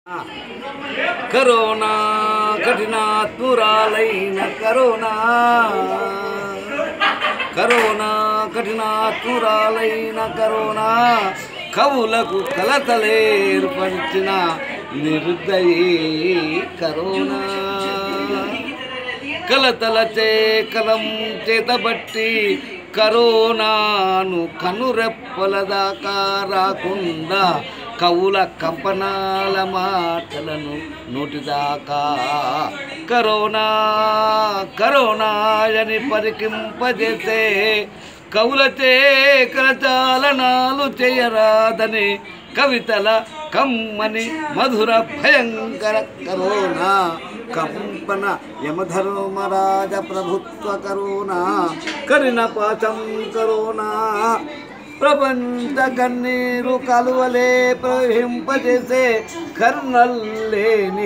corona కఠినాత్మురాలైన corona corona కఠినాత్మురాలైన corona కవులకు కలతలేర్పరిచిన నిరుద్దయీ కరోనా కలతలచే కలం చేతబట్టి కరోనాను కనురెప్పల దాకా రాకుండా కవుల కంపనాల మాటలను నోటిదాకా కరోనా కరోనా అని పరికింపజేసే కవులచే కరచాలనాలు చేయరాదని కవితల కమ్మని మధుర భయంకర కరోనా కంపన యమధర్మరాజ ప్రభుత్వ కరోనా కరిన పాచం కరోనా ప్రపంచ కన్నీరు కలువలే ప్రవహింపజేసే కర్ణల్లేని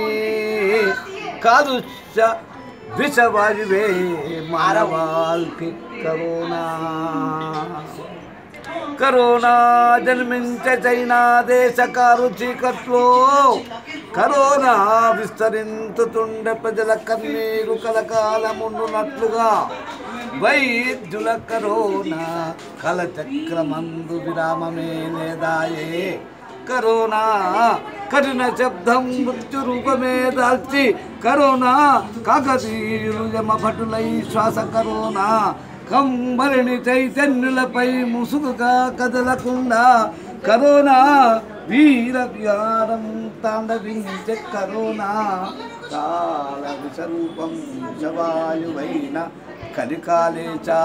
కాలుష్య విషవాయువే మానవాల్కి కరోనా కరోనా జన్మించే చైనా దేశ కారు చీకట్లో కరోనా విస్తరించుతుండే ప్రజల కన్నీరు కలకాలముండునట్లుగా వైద్యుల కరోనా కలచక్రమందు విరామమే లేదాయే కరోనా కఠిన శబ్దం మృత్యు రూపమే దాల్చి కరోనా కాకతీయులు యమభటులై శ్వాస కరోనా కమ్మరిని చైతన్యులపై ముసుగుగా కదలకుండా కరోనా వీర విహారం తాండవించే కరోనా కాల విషరూపం విషవాయువైన కలికాలేచా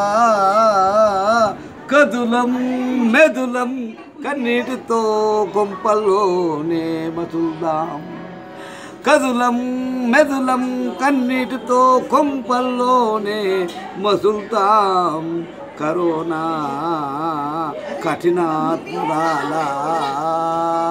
కదులం మెదులం కన్నీటితో కొంపల్లోనే మసుల్దాం కదులం మెదులం కన్నీటితో కొంపల్లోనే మసుల్తాం కరోనా కఠినాత్మరాలా